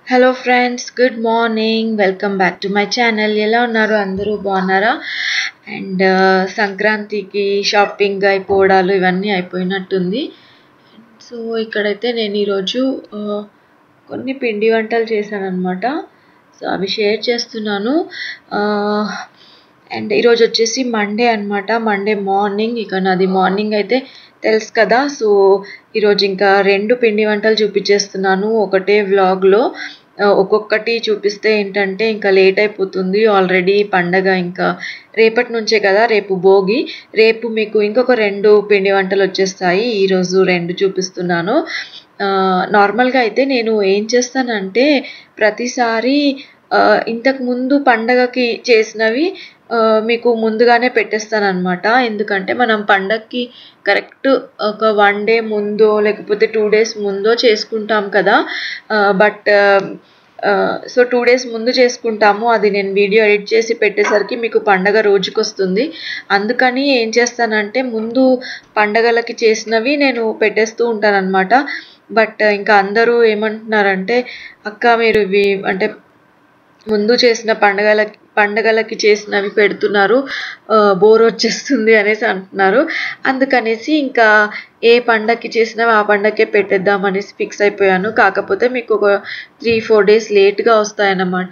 hello friends good morning welcome back to my channel ఎలా ఉన్నారు అందరూ బాగున్నారా అండ్ సంక్రాంతికి షాపింగ్ అయిపోవడాలు ఇవన్నీ అయిపోయినట్టుంది సో ఇక్కడైతే నేను ఈరోజు ఆ, కొన్ని పిండి వంటలు చేశాను అనమాట సో అవి షేర్ చేస్తున్నాను అండ్ ఈరోజు వచ్చేసి మండే అనమాట మండే మార్నింగ్ ఇక నాది మార్నింగ్ అయితే తెలుసు కదా సో ఈరోజు ఇంకా రెండు పిండి వంటలు చూపించేస్తున్నాను ఒకటే వ్లాగ్లో ఒక్కొక్కటి చూపిస్తే ఏంటంటే ఇంకా లేట్ అయిపోతుంది ఆల్రెడీ పండగ ఇంకా రేపటి నుంచే కదా రేపు భోగి రేపు మీకు ఇంకొక రెండు పిండి వంటలు వచ్చేస్తాయి ఈరోజు రెండు చూపిస్తున్నాను ఆ, నార్మల్గా అయితే నేను ఏం చేస్తానంటే ప్రతిసారి ఆ, ఇంతకు ముందు పండగకి చేసినవి ఆ, మీకు ముందుగానే పెట్టేస్తాను అనమాట ఎందుకంటే మనం పండగకి కరెక్ట్ ఒక వన్ డే ముందో లేకపోతే టూ డేస్ ముందో చేసుకుంటాం కదా బట్ సో టూ డేస్ ముందు చేసుకుంటాము అది నేను వీడియో ఎడిట్ చేసి పెట్టేసరికి మీకు పండగ రోజుకి వస్తుంది అందుకని ఏం చేస్తానంటే ముందు పండగలకి చేసినవి నేను పెట్టేస్తూ ఉంటాను అనమాట బట్ ఇంకా అందరూ ఏమంటున్నారంటే అక్క మీరు ఇవి అంటే ముందు చేసిన పండగలకి పండగలకి చేసినవి పెడుతున్నారు బోర్ వచ్చేస్తుంది అనేసి అంటున్నారు అందుకనేసి ఇంకా ఏ పండగకి చేసినా ఆ పండగకే పెట్టేద్దాం అనేసి ఫిక్స్ అయిపోయాను కాకపోతే మీకు ఒక త్రీ ఫోర్ డేస్ లేట్గా వస్తాయన్నమాట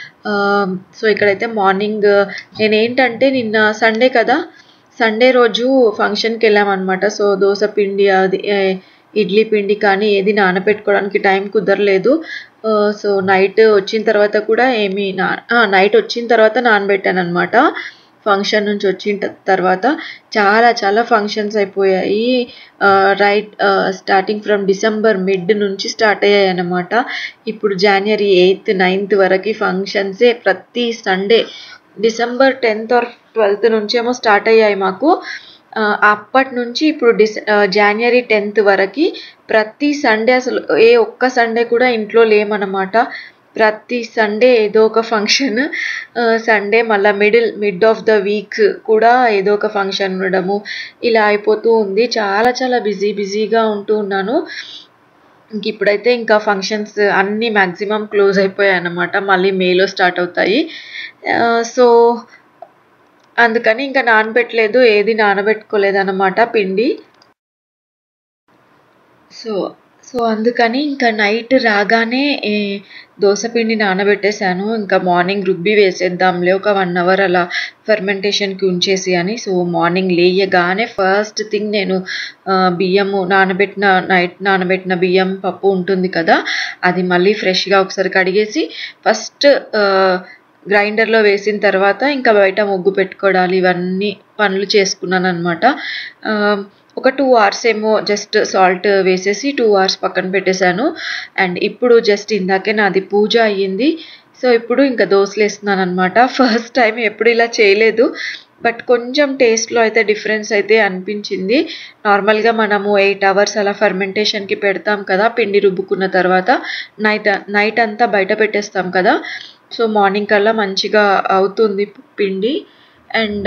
సో ఇక్కడైతే మార్నింగ్ నేనేంటంటే నిన్న సండే కదా సండే రోజు ఫంక్షన్కి వెళ్ళామన్నమాట సో దోశ పిండి అది ఏ, ఇడ్లీ పిండి కానీ ఏది నానబెట్టుకోవడానికి టైం కుదరలేదు ఆ, సో నైట్ వచ్చిన తర్వాత కూడా ఏమీ నా నైట్ వచ్చిన తర్వాత నానబెట్టాను అనమాట ఫంక్షన్ నుంచి వచ్చిన త- తర్వాత చాలా చాలా ఫంక్షన్స్ అయిపోయాయి right starting from December mid నుంచి స్టార్ట్ అయ్యాయి అన్నమాట ఇప్పుడు జనవరి ఎయిత్ నైన్త్ వరకు ఫంక్షన్సే ప్రతి Sunday December tenth or twelfth నుంచి ఏమో స్టార్ట్ అయ్యాయి మాకు ఆ, అప్పటి నుంచి ఇప్పుడు డిస జనవరి టెన్త్ వరకు ప్రతి సండే అసలు ఏ ఒక్క సండే కూడా ఇంట్లో లేమన్నమాట ప్రతి సండే ఏదో ఒక ఫంక్షన్ సండే మళ్ళీ middle mid of the week కూడా ఏదో ఒక ఫంక్షన్ ఉండడము ఇలా అయిపోతూ ఉంది చాలా చాలా బిజీ బిజీగా ఉంటూ ఉన్నాను ఇంక ఇప్పుడైతే ఇంకా ఫంక్షన్స్ అన్నీ మ్యాక్సిమం క్లోజ్ అయిపోయాయి అన్నమాట మళ్ళీ మేలో స్టార్ట్ అవుతాయి సో అందుకని ఇంకా నానబెట్టలేదు ఏది నానబెట్టుకోలేదు అన్నమాట పిండి సో సో అందుకని ఇంకా నైట్ రాగానే ఏ, దోస పిండి నానబెట్టేశాను ఇంకా మార్నింగ్ రుబ్బి వేసేద్దాంలే ఒక వన్ అవర్ అలా ఫెర్మెంటేషన్కి ఉంచేసి అని సో మార్నింగ్ లేయగానే ఫస్ట్ థింగ్ నేను ఆ, బియ్యము నానబెట్టిన నైట్ నానబెట్టిన బియ్యం పప్పు ఉంటుంది కదా అది మళ్ళీ ఫ్రెష్గా ఒకసారి కడిగేసి ఫస్ట్ గ్రైండర్లో వేసిన తర్వాత ఇంకా బయట ముగ్గు పెట్టుకోవడాలు ఇవన్నీ పనులు చేసుకున్నాను అనమాట ఒక టూ అవర్స్ ఏమో జస్ట్ సాల్ట్ వేసేసి టూ అవర్స్ పక్కన పెట్టేశాను అండ్ ఇప్పుడు జస్ట్ ఇందాకే నాది పూజ అయ్యింది సో ఇప్పుడు ఇంకా దోశలు వేస్తున్నాను అనమాట ఫస్ట్ టైం ఎప్పుడు ఇలా చేయలేదు బట్ కొంచెం టేస్ట్లో అయితే డిఫరెన్స్ అయితే అనిపించింది నార్మల్గా మనము ఎయిట్ అవర్స్ అలా ఫర్మెంటేషన్కి పెడతాం కదా పిండి రుబ్బుకున్న తర్వాత నైట్ నైట్ అంతా బయట పెట్టేస్తాం కదా సో మార్నింగ్ కల్లా మంచిగా అవుతుంది పిండి అండ్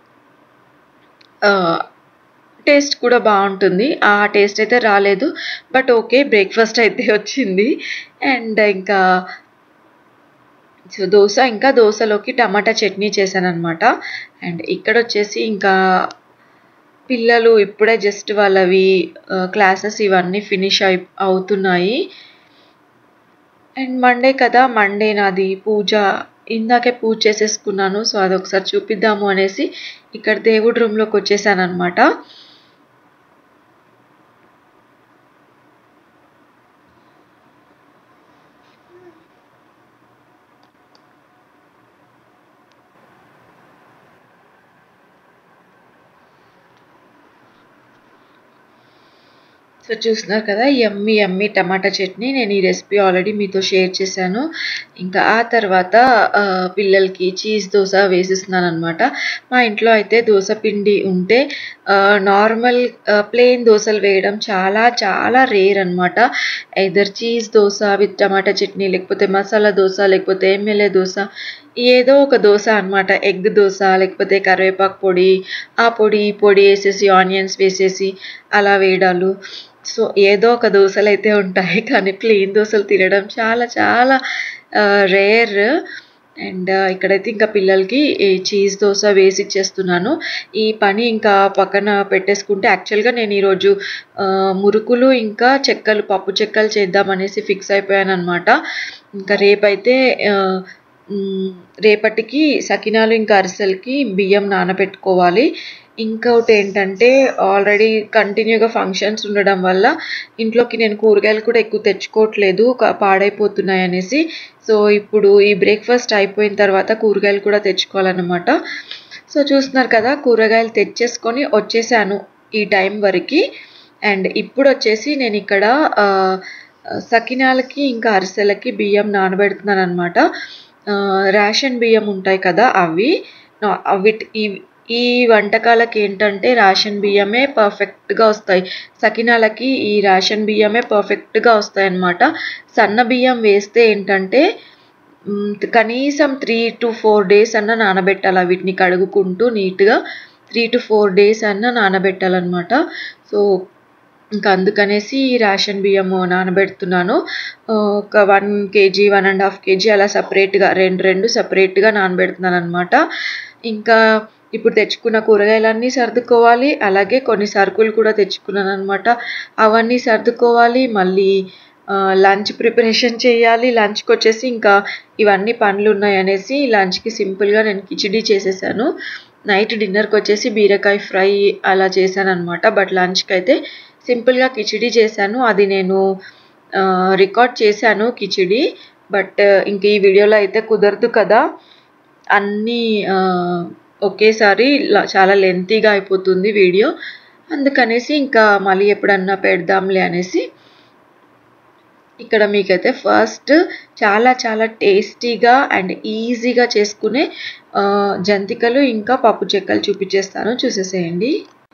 టేస్ట్ కూడా బాగుంటుంది ఆ టేస్ట్ అయితే రాలేదు బట్ ఓకే బ్రేక్ఫాస్ట్ అయితే వచ్చింది అండ్ ఇంకా సో దోశ ఇంకా దోశలోకి టమాటా చట్నీ చేశాను అనమాట అండ్ ఇక్కడ వచ్చేసి ఇంకా పిల్లలు ఇప్పుడే జస్ట్ వాళ్ళవి క్లాసెస్ ఇవన్నీ ఫినిష్ అయి అవుతున్నాయి అండ్ మండే కదా మండే నాది పూజ ఇందాకే పూజ చేసేసుకున్నాను సో అది ఒకసారి చూపిద్దాము అనేసి ఇక్కడ దేవుడి రూమ్లోకి వచ్చేసాను అనమాట సో చూస్తున్నారు కదా ఎమ్మి ఎమ్మి టమాటా చట్నీ నేను ఈ రెసిపీ ఆల్రెడీ మీతో షేర్ చేశాను ఇంకా ఆ తర్వాత ఆ, పిల్లలకి చీజ్ దోశ వేసిస్తున్నాను అనమాట మా ఇంట్లో అయితే దోశ పిండి ఉంటే నార్మల్ ప్లెయిన్ దోశలు వేయడం చాలా చాలా రేర్ అనమాట either cheese dosa with tomato chutney లేకపోతే మసాలా దోశ లేకపోతే ఎమ్మెల్యే దోశ ఏదో ఒక దోస అనమాట ఎగ్ దోస లేకపోతే కరివేపాకు పొడి ఆ పొడి ఈ పొడి వేసేసి ఆనియన్స్ వేసేసి అలా వేయడాలు సో ఏదో ఒక దోశలు అయితే ఉంటాయి కానీ ప్లెయిన్ దోశలు తినడం చాలా చాలా రేర్ అండ్ ఇక్కడైతే ఇంకా పిల్లలకి ఈ చీజ్ దోశ వేసి ఇచ్చేస్తున్నాను ఈ పని ఇంకా పక్కన పెట్టేసుకుంటే యాక్చువల్గా నేను ఈరోజు ఆ, మురుకులు ఇంకా చెక్కలు పప్పు చెక్కలు చేద్దామనేసి ఫిక్స్ అయిపోయాను అనమాట ఇంకా రేపైతే ఆ, మ్, రేపటికి సకినాలు ఇంకా అరిసెలకి బియ్యం నానబెట్టుకోవాలి ఇంకొకటి ఏంటంటే ఆల్రెడీ కంటిన్యూగా ఫంక్షన్స్ ఉండడం వల్ల ఇంట్లోకి నేను కూరగాయలు కూడా ఎక్కువ తెచ్చుకోవట్లేదు క- పాడైపోతున్నాయి అనేసి సో ఇప్పుడు ఈ బ్రేక్ఫాస్ట్ అయిపోయిన తర్వాత కూరగాయలు కూడా తెచ్చుకోవాలన్నమాట సో చూస్తున్నారు కదా కూరగాయలు తెచ్చేసుకొని వచ్చేసాను ఈ టైం వరకు అండ్ ఇప్పుడు వచ్చేసి నేను ఇక్కడ ఆ, సకినాలకి ఇంకా అరిసెలకి బియ్యం నానబెడుతున్నాను అనమాట రేషన్ బియ్యం ఉంటాయి కదా అవి నా- అవి ఈ ఈ వంటకాలకి ఏంటంటే రేషన్ బియ్యమే పర్ఫెక్ట్గా వస్తాయి సకినాలకి ఈ రేషన్ బియ్యమే పర్ఫెక్ట్గా వస్తాయి అన్నమాట సన్న బియ్యం వేస్తే ఏంటంటే మ్, కనీసం త్రీ టు ఫోర్ డేస్ అన్న నానబెట్టాలి వీటిని కడుగుకుంటూ నీట్గా త్రీ టు ఫోర్ డేస్ అన్న నానబెట్టాలన్నమాట సో ఇంకా అందుకనేసి రేషన్ బియ్యం నానబెడుతున్నాను ఆ, ఒక one KG one and half KG అలా సపరేట్గా రెండు రెండు సపరేట్గా నానబెడుతున్నాను అనమాట ఇంకా ఇప్పుడు తెచ్చుకున్న కూరగాయలన్నీ సర్దుకోవాలి అలాగే కొన్ని సరుకులు కూడా తెచ్చుకున్నాను అనమాట అవన్నీ సర్దుకోవాలి మళ్ళీ లంచ్ ప్రిపరేషన్ చేయాలి లంచ్కి వచ్చేసి ఇంకా ఇవన్నీ పనులు ఉన్నాయి అనేసి లంచ్కి సింపుల్గా నేను కిచిడి చేసేసాను నైట్ డిన్నర్కి వచ్చేసి బీరకాయ ఫ్రై అలా చేశాను అనమాట బట్ లంచ్కి అయితే సింపుల్గా కిచిడి చేశాను అది నేను రికార్డ్ చేశాను కిచిడి బట్ ఇంక ఈ వీడియోలో అయితే కుదరదు కదా అన్నీ ఆ, ఒకేసారి ల- చాలా లెంతీగా అయిపోతుంది వీడియో అందుకనేసి ఇంకా మళ్ళీ ఎప్పుడన్నా పెడదాంలే అనేసి ఇక్కడ మీకైతే ఫస్ట్ చాలా చాలా టేస్టీగా అండ్ ఈజీగా చేసుకునే ఆ, జంతికలు ఇంకా పప్పు చెక్కలు చూపించేస్తాను చూసేసేయండి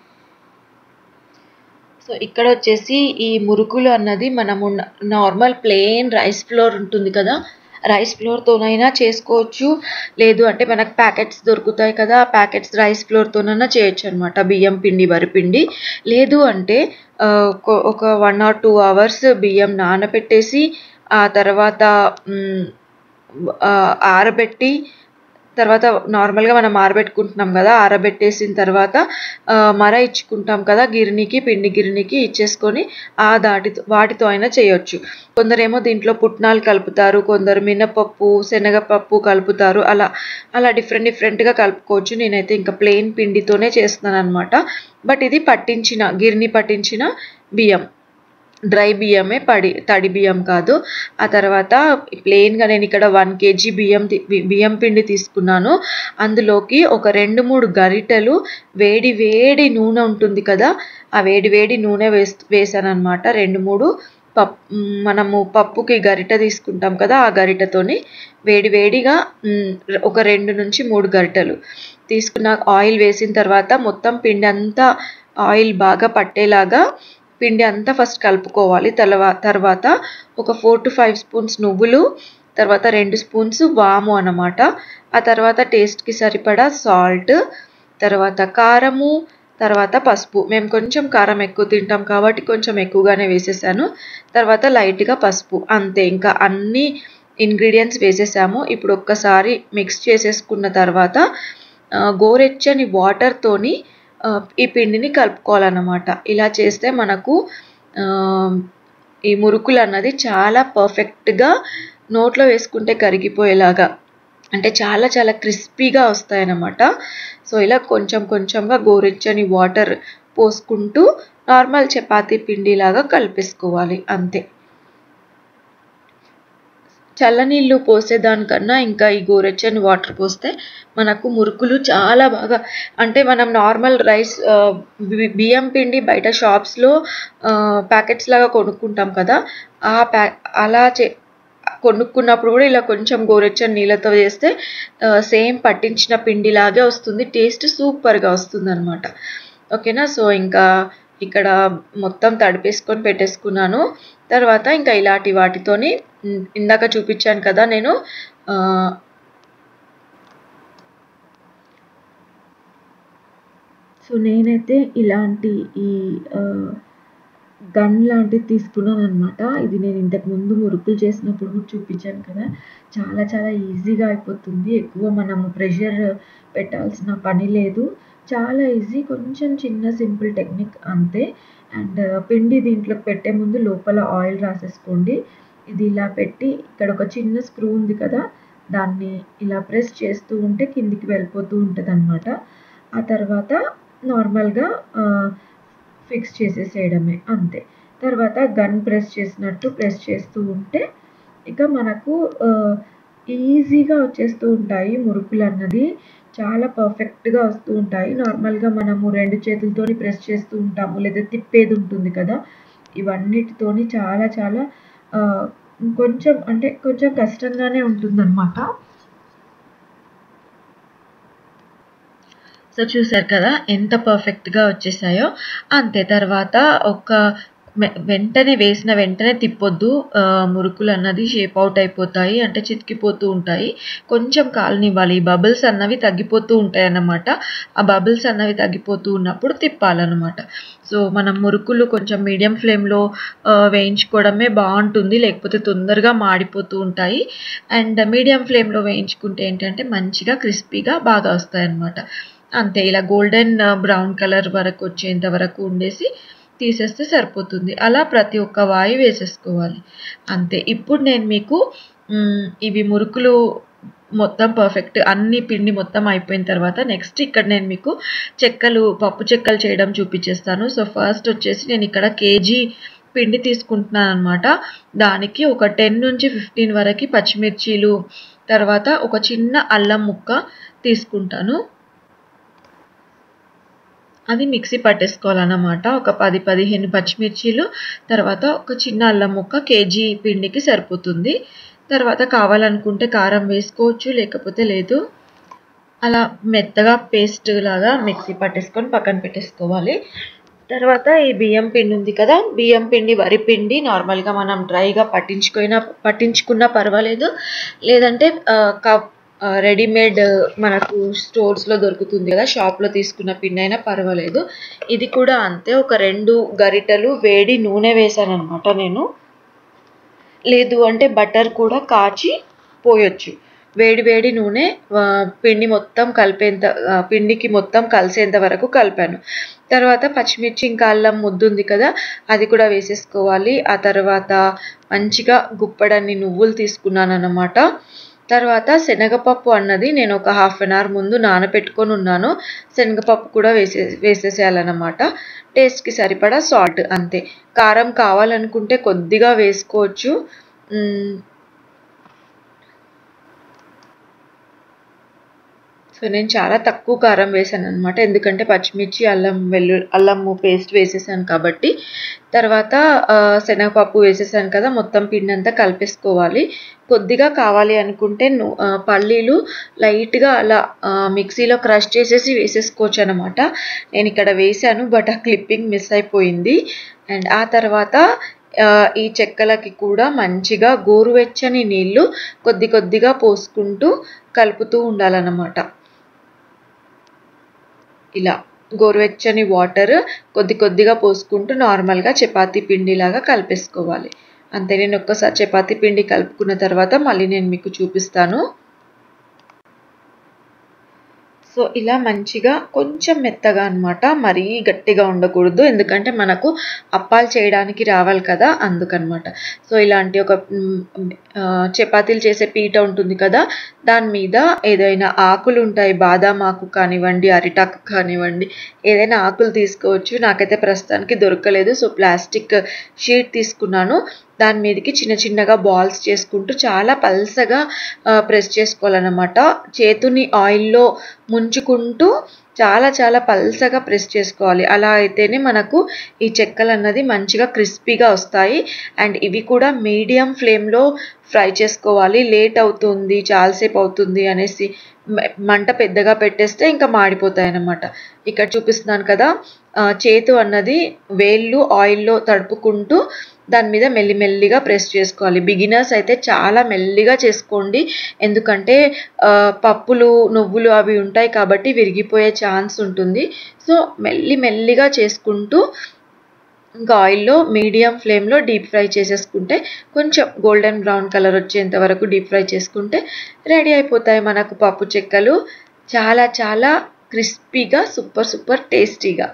సో ఇక్కడ వచ్చేసి ఈ మురుకులు అన్నది మనము నార్మల్ ప్లెయిన్ రైస్ ఫ్లోర్ ఉంటుంది కదా రైస్ ఫ్లోర్తోనైనా చేసుకోవచ్చు లేదు అంటే మనకు ప్యాకెట్స్ దొరుకుతాయి కదా ఆ ప్యాకెట్స్ రైస్ ఫ్లోర్తోనైనా చేయొచ్చు అనమాట బియ్యం పిండి వరిపిండి లేదు అంటే ఆ, ఒక- ఒక వన్ ఆర్ టూ అవర్స్ బియ్యం నానబెట్టేసి ఆ తర్వాత మ్, ఆ, ఆరబెట్టి తర్వాత నార్మల్గా మనం ఆరబెట్టుకుంటున్నాం కదా ఆరబెట్టేసిన తర్వాత ఆ, మర ఇచ్చుకుంటాం కదా గిరినికి పిండి గిరినికి ఇచ్చేసుకొని ఆ దాటితో వాటితో అయినా చేయొచ్చు కొందరేమో దీంట్లో పుట్నాలు కలుపుతారు కొందరు మినపప్పు శనగపప్పు కలుపుతారు అలా అలా డిఫరెంట్ డిఫరెంట్గా కలుపుకోవచ్చు నేనైతే ఇంకా ప్లెయిన్ పిండితోనే చేస్తున్నాను అనమాట బట్ ఇది పట్టించిన గిరిని పట్టించిన బియ్యం డ్రై బియ్యమే పడి తడి బియ్యం కాదు ఆ తర్వాత ప్లెయిన్గా నేను ఇక్కడ వన్ కేజీ బియ్యం తీ- బి- బియ్యం పిండి తీసుకున్నాను అందులోకి ఒక రెండు మూడు గరిటెలు వేడి వేడి నూనె ఉంటుంది కదా ఆ వేడి వేడి నూనె వేస్ వేసాను అనమాట రెండు మూడు పప్ మ్, మనము పప్పుకి గరిటె తీసుకుంటాం కదా ఆ గరిటెతోని వేడి వేడిగా మ్, ఒక రెండు నుంచి మూడు గరిటెలు తీసుకున్న ఆయిల్ వేసిన తర్వాత మొత్తం పిండి అంతా ఆయిల్ బాగా పట్టేలాగా పిండి అంతా ఫస్ట్ కలుపుకోవాలి తర్వా తర్వాత ఒక ఫోర్ టు ఫైవ్ స్పూన్స్ నువ్వులు తర్వాత రెండు స్పూన్స్ వాము అన్నమాట ఆ తర్వాత టేస్ట్కి సరిపడా సాల్ట్ తర్వాత కారము తర్వాత పసుపు మేము కొంచెం కారం ఎక్కువ తింటాం కాబట్టి కొంచెం ఎక్కువగానే వేసేసాను తర్వాత లైట్గా పసుపు అంతే ఇంకా అన్ని ఇంగ్రీడియంట్స్ వేసేసాము ఇప్పుడు ఒక్కసారి మిక్స్ చేసేసుకున్న తర్వాత ఆ, గోరెచ్చని వాటర్తోని ఆ, ఈ పిండిని కలుపుకోవాలన్నమాట ఇలా చేస్తే మనకు ఆ, ఈ మురుకులు అన్నది చాలా పర్ఫెక్ట్గా నోట్లో వేసుకుంటే కరిగిపోయేలాగా అంటే చాలా చాలా క్రిస్పీగా వస్తాయన్నమాట సో ఇలా కొంచెం కొంచెంగా గోరెచ్చని వాటర్ పోసుకుంటూ నార్మల్ చపాతీ పిండిలాగా కలిపేసుకోవాలి అంతే చల్లనీళ్ళు పోసేదానికన్నా ఇంకా ఈ గోరెచ్చని వాటర్ పోస్తే మనకు మురుకులు చాలా బాగా అంటే మనం నార్మల్ రైస్ ఆ, బి- బియ్యం పిండి బయట షాప్స్లో ప్యాకెట్స్ లాగా కొనుక్కుంటాం కదా ఆ ప్యా అలా చే కొనుక్కున్నప్పుడు కూడా ఇలా కొంచెం గోరెచ్చని నీళ్ళతో చేస్తే సేమ్ పట్టించిన పిండిలాగే వస్తుంది టేస్ట్ సూపర్గా వస్తుంది అనమాట ఓకేనా సో ఇంకా ఇక్కడ మొత్తం తడిపేసుకొని పెట్టేసుకున్నాను తర్వాత ఇంకా ఇలాంటి వాటితోని ఉమ్, ఇందాక చూపించాను కదా నేను ఆ, సో నేనైతే ఇలాంటి ఈ గన్ లాంటిది తీసుకున్నాను అనమాట ఇది నేను ఇంతకు ముందు మురుకులు చేసినప్పుడు కూడా చూపించాను కదా చాలా చాలా ఈజీగా అయిపోతుంది ఎక్కువ మనము ప్రెషర్ పెట్టాల్సిన పని లేదు చాలా ఈజీ కొంచెం చిన్న సింపుల్ టెక్నిక్ అంతే అండ్ పిండి దీంట్లోకి పెట్టే ముందు లోపల ఆయిల్ రాసేసుకోండి ఇది ఇలా పెట్టి ఇక్కడ ఒక చిన్న స్క్రూ ఉంది కదా దాన్ని ఇలా ప్రెస్ చేస్తూ ఉంటే కిందికి వెళ్ళిపోతూ ఉంటుంది అనమాట ఆ తర్వాత నార్మల్గా ఫిక్స్ చేసేసేయడమే అంతే తర్వాత గన్ ప్రెస్ చేసినట్టు ప్రెస్ చేస్తూ ఉంటే ఇక మనకు ఈజీగా వచ్చేస్తూ ఉంటాయి మురుకులు అన్నది చాలా పర్ఫెక్ట్గా వస్తూ ఉంటాయి నార్మల్గా మనము రెండు చేతులతోని ప్రెస్ చేస్తూ ఉంటాము లేదా తిప్పేది ఉంటుంది కదా ఇవన్నిటితోని చాలా చాలా కొంచెం అంటే కొంచెం కష్టంగానే ఉంటుందన్నమాట సో చూసారు కదా ఎంత పర్ఫెక్ట్గా వచ్చేసాయో అంతే తర్వాత ఒక వెంటనే వేసిన వెంటనే తిప్పొద్దు మురుకులు అన్నది షేప్ అవుట్ అయిపోతాయి అంటే చితికిపోతూ ఉంటాయి కొంచెం కాలనివ్వాలి ఈ బబుల్స్ అన్నవి తగ్గిపోతూ ఉంటాయి అన్నమాట ఆ బబుల్స్ అన్నవి తగ్గిపోతూ ఉన్నప్పుడు తిప్పాలన్నమాట సో మనం మురుకులు కొంచెం మీడియం ఫ్లేమ్లో వేయించుకోవడమే బాగుంటుంది లేకపోతే తొందరగా మాడిపోతూ ఉంటాయి అండ్ మీడియం ఫ్లేమ్లో వేయించుకుంటే ఏంటంటే మంచిగా క్రిస్పీగా బాగా వస్తాయి అన్నమాట అంతే ఇలా గోల్డెన్ బ్రౌన్ కలర్ వరకు వచ్చేంత వరకు ఉండేసి తీసేస్తే సరిపోతుంది అలా ప్రతి ఒక్క వాయి వేసేసుకోవాలి అంతే ఇప్పుడు నేను మీకు ఇవి మురుకులు మొత్తం పర్ఫెక్ట్ అన్ని పిండి మొత్తం అయిపోయిన తర్వాత నెక్స్ట్ ఇక్కడ నేను మీకు చెక్కలు పప్పు చెక్కలు చేయడం చూపించేస్తాను సో ఫస్ట్ వచ్చేసి నేను ఇక్కడ కేజీ పిండి తీసుకుంటున్నాను అనమాట దానికి ఒక టెన్ నుంచి ఫిఫ్టీన్ వరకు పచ్చిమిర్చీలు తర్వాత ఒక చిన్న అల్లం ముక్క తీసుకుంటాను అది మిక్సీ పట్టేసుకోవాలన్నమాట ఒక పది పదిహేను పచ్చిమిర్చీలు తర్వాత ఒక చిన్న అల్లం ముక్క కేజీ పిండికి సరిపోతుంది తర్వాత కావాలనుకుంటే కారం వేసుకోవచ్చు లేకపోతే లేదు అలా మెత్తగా పేస్ట్ లాగా మిక్సీ పట్టేసుకొని పక్కన పెట్టేసుకోవాలి తర్వాత ఈ బియ్యం పిండి ఉంది కదా బియ్యం పిండి వరి పిండి నార్మల్గా మనం డ్రైగా పట్టించుకున్నా పట్టించుకున్నా పర్వాలేదు లేదంటే కప్ రెడీమేడ్ మనకు స్టోర్స్లో దొరుకుతుంది కదా షాప్లో తీసుకున్న పిండి అయినా పర్వాలేదు ఇది కూడా అంతే ఒక రెండు గరిటెలు వేడి నూనె వేసాను అనమాట నేను లేదు అంటే బటర్ కూడా కాచి పోయొచ్చు వేడి వేడి నూనె పిండి మొత్తం కలిపేంత పిండికి మొత్తం కలిసేంత వరకు కలిపాను తర్వాత పచ్చిమిర్చి ఇంకా అల్లం ముద్దు ఉంది కదా అది కూడా వేసేసుకోవాలి ఆ తర్వాత మంచిగా గుప్పడన్ని నువ్వులు తీసుకున్నాను అన్నమాట తర్వాత శనగపప్పు అన్నది నేను ఒక హాఫ్ అన్ అవర్ ముందు నానబెట్టుకొని ఉన్నాను శనగపప్పు కూడా వేసే వేసేసేయాలన్నమాట టేస్ట్కి సరిపడా సాల్ట్ అంతే కారం కావాలనుకుంటే కొద్దిగా వేసుకోవచ్చు సో నేను చాలా తక్కువ కారం వేసాను అనమాట ఎందుకంటే పచ్చిమిర్చి అల్లం వెల్లు అల్లము పేస్ట్ వేసేసాను కాబట్టి తర్వాత శనగపప్పు వేసేసాను కదా మొత్తం పిండి అంతా కలిపేసుకోవాలి కొద్దిగా కావాలి అనుకుంటే పల్లీలు లైట్గా అలా మిక్సీలో క్రష్ చేసేసి వేసేసుకోవచ్చు అనమాట నేను ఇక్కడ వేసాను బట్ ఆ క్లిప్పింగ్ మిస్ అయిపోయింది అండ్ ఆ తర్వాత ఈ చెక్కలకి కూడా మంచిగా గోరువెచ్చని నీళ్లు కొద్ది కొద్దిగా పోసుకుంటూ కలుపుతూ ఉండాలన్నమాట ఇలా గోరువెచ్చని వాటర్ కొద్ది కొద్దిగా పోసుకుంటూ నార్మల్గా చపాతీ పిండిలాగా కలిపేసుకోవాలి అంతే నేను ఒక్కసారి చపాతీ పిండి కలుపుకున్న తర్వాత మళ్ళీ నేను మీకు చూపిస్తాను సో ఇలా మంచిగా కొంచెం మెత్తగా అనమాట మరీ గట్టిగా ఉండకూడదు ఎందుకంటే మనకు అప్పాలు చేయడానికి రావాలి కదా అందుకనమాట సో ఇలాంటి ఒక చపాతీలు చేసే పీట ఉంటుంది కదా దాని మీద ఏదైనా ఆకులు ఉంటాయి బాదాం ఆకు కానివ్వండి అరిటాకు కానివ్వండి ఏదైనా ఆకులు తీసుకోవచ్చు నాకైతే ప్రస్తుతానికి దొరకలేదు సో ప్లాస్టిక్ షీట్ తీసుకున్నాను దాని మీదకి చిన్న చిన్నగా బాల్స్ చేసుకుంటూ చాలా పల్సగా ప్రెస్ చేసుకోవాలన్నమాట చేతుని ఆయిల్లో ముంచుకుంటూ చాలా చాలా పల్సగా ప్రెస్ చేసుకోవాలి అలా అయితేనే మనకు ఈ చెక్కలు అన్నది మంచిగా క్రిస్పీగా వస్తాయి అండ్ ఇవి కూడా మీడియం ఫ్లేమ్లో ఫ్రై చేసుకోవాలి లేట్ అవుతుంది చాలాసేపు అవుతుంది అనేసి మంట పెద్దగా పెట్టేస్తే ఇంకా మాడిపోతాయి అన్నమాట ఇక్కడ చూపిస్తున్నాను కదా చేతు అన్నది వేళ్ళు ఆయిల్లో తడుపుకుంటూ దాని మీద మెల్లిమెల్లిగా ప్రెస్ చేసుకోవాలి బిగినర్స్ అయితే చాలా మెల్లిగా చేసుకోండి ఎందుకంటే ఆ, పప్పులు నువ్వులు అవి ఉంటాయి కాబట్టి విరిగిపోయే ఛాన్స్ ఉంటుంది సో మెల్లి మెల్లిగా చేసుకుంటూ ఇంకా ఆయిల్లో మీడియం ఫ్లేమ్లో డీప్ ఫ్రై చేసేసుకుంటే కొంచెం గోల్డెన్ బ్రౌన్ కలర్ వచ్చేంత వరకు డీప్ ఫ్రై చేసుకుంటే రెడీ అయిపోతాయి మనకు పప్పు చెక్కలు చాలా చాలా క్రిస్పీగా సూపర్ సూపర్ టేస్టీగా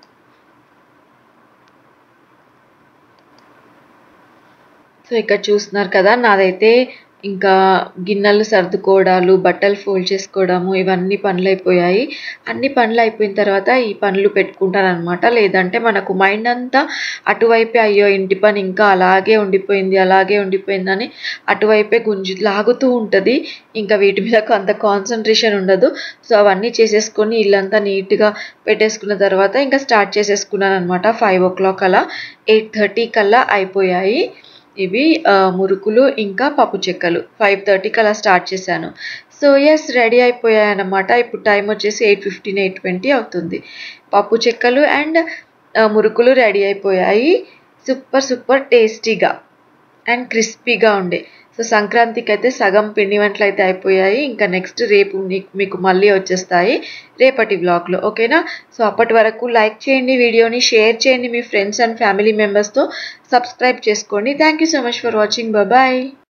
సో ఇక్కడ చూస్తున్నారు కదా నాదైతే ఇంకా గిన్నెలు సర్దుకోవడాలు బట్టలు ఫోల్డ్ చేసుకోవడము ఇవన్నీ పనులు అయిపోయాయి అన్ని పనులు అయిపోయిన తర్వాత ఈ పనులు పెట్టుకుంటాను అనమాట లేదంటే మనకు మైండ్ అంతా అటువైపే అయ్యో ఇంటి పని ఇంకా అలాగే ఉండిపోయింది అలాగే ఉండిపోయిందని అటువైపే గుంజు లాగుతూ ఉంటుంది ఇంకా వీటి మీద అంత కాన్సన్ట్రేషన్ ఉండదు సో అవన్నీ చేసేసుకొని ఇల్లంతా నీట్గా పెట్టేసుకున్న తర్వాత ఇంకా స్టార్ట్ చేసేసుకున్నాను అనమాట ఫైవ్ ఓ క్లాక్ అలా ఎయిట్ థర్టీ కల్లా అయిపోయాయి ఇవి ఆ, మురుకులు ఇంకా పప్పు చెక్కలు ఫైవ్ థర్టీకి అలా స్టార్ట్ చేశాను సో ఎస్ రెడీ అయిపోయాయి అన్నమాట ఇప్పుడు టైం వచ్చేసి ఎయిట్ ఫిఫ్టీన్ ఎయిట్ ట్వంటీ అవుతుంది పప్పు చెక్కలు అండ్ మురుకులు రెడీ అయిపోయాయి సూపర్ సూపర్ టేస్టీగా అండ్ క్రిస్పీగా ఉండే సో సంక్రాంతికి అయితే సగం పిండి వంటలు అయితే అయిపోయాయి ఇంకా నెక్స్ట్ రేపు మీ- మీకు మళ్ళీ వచ్చేస్తాయి రేపటి వ్లాగ్లో ఓకేనా సో అప్పటి వరకు లైక్ చేయండి వీడియోని షేర్ చేయండి మీ ఫ్రెండ్స్ అండ్ ఫ్యామిలీ మెంబర్స్తో సబ్స్క్రైబ్ చేసుకోండి thank you so much for watching bye